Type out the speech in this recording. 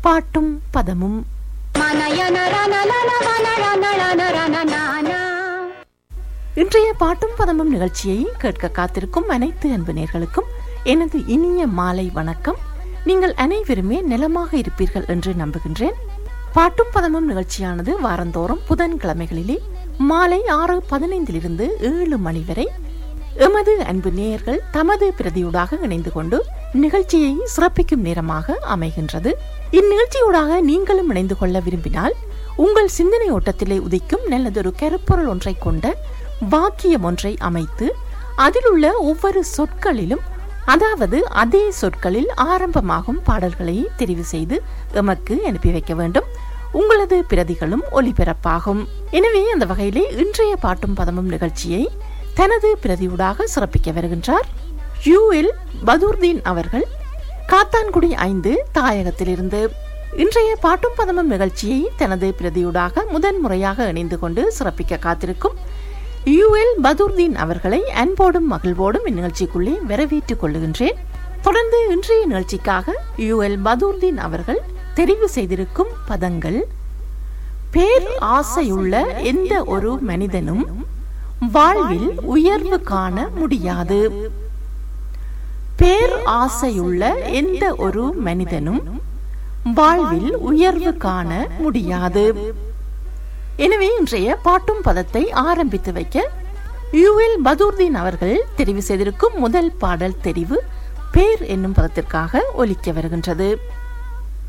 பாட்டும் பதமும் இன்றைய பாட்டும் பதமும் நிகழ்ச்சியை கேட்க காத்திருக்கும் அனைத்து அன்பு நேர்களுக்கும் எனது இனிய மாலை வணக்கம் நீங்கள் அனைவருமே நலமாக இருப்பீர்கள் என்று நம்புகின்றேன் பாட்டும் பதமும் நிகழ்ச்சியானது வாரந்தோறும் புதன்கிழமைகளிலே மாலை ஆறு பதினைந்திலிருந்து ஏழு மணி வரை எமது அன்பு நேயர்கள் தமது பிரதியூடாக இணைந்து கொண்டு நிகழ்ச்சியை சிறப்பிக்கும் நேரமாக அமைகின்றது இந்நிகழ்ச்சியூடாக நீங்களும் இணைந்து கொள்ள விரும்பினால் உங்கள் சிந்தனை ஓட்டத்திலே உதிக்கும் நல்லதொரு கருப்பொருள் ஒன்றை கொண்ட வாக்கியம் ஒன்றை அமைத்து அதில் உள்ள ஒவ்வொரு சொற்களிலும் அதாவது அதே சொற்களில் ஆரம்பமாகும் பாடல்களை தெரிவு செய்து எமக்கு அனுப்பி வைக்க வேண்டும் உங்களது பிரதிகளும் ஒலிபரப்பாகும் எனவே அந்த வகையிலே இன்றைய பாட்டும் பதமும் நிகழ்ச்சியை தனது பிரதியூடாக சிறப்பிக்க வருகின்றார் யூ எல் பதூர்தீன் அவர்கள் காத்தான்குடி ஐந்து தாயகத்திலிருந்து இன்றைய பாட்டும் பதமும் நிகழ்ச்சியை தனது பிரதியூடாக முதன் முறையாக இணைந்து கொண்டு சிறப்பிக்க காத்திருக்கும் யூ எல் பதூர்தீன் அவர்களை அன்போடும் மகிழ்வோடும் இந்நிகழ்ச்சிக்குள்ளே வரவேற்றுக் கொள்ளுகின்றேன் தொடர்ந்து இன்றைய நிகழ்ச்சிக்காக யூ எல் பதூர்தீன் அவர்கள் தெரிவு செய்திருக்கும் பதங்கள் பேர் ஆசையுள்ள எந்த ஒரு மனிதனும் வாழ்வில் உயர்வு காண முடியாது பேர் ஆசையுள்ள எந்த ஒரு மனிதனும் வாழ்வில் உயர்வு காண முடியாது எனவே இன்றைய பாட்டும் பதத்தை ஆரம்பித்து வைக்க யூஎல் பதூர்தீன் அவர்கள் தெரிவு செய்திருக்கும் முதல் பாடல் தெரிவு பேர் என்னும் பதத்திற்காக ஒலிக்க வருகின்றது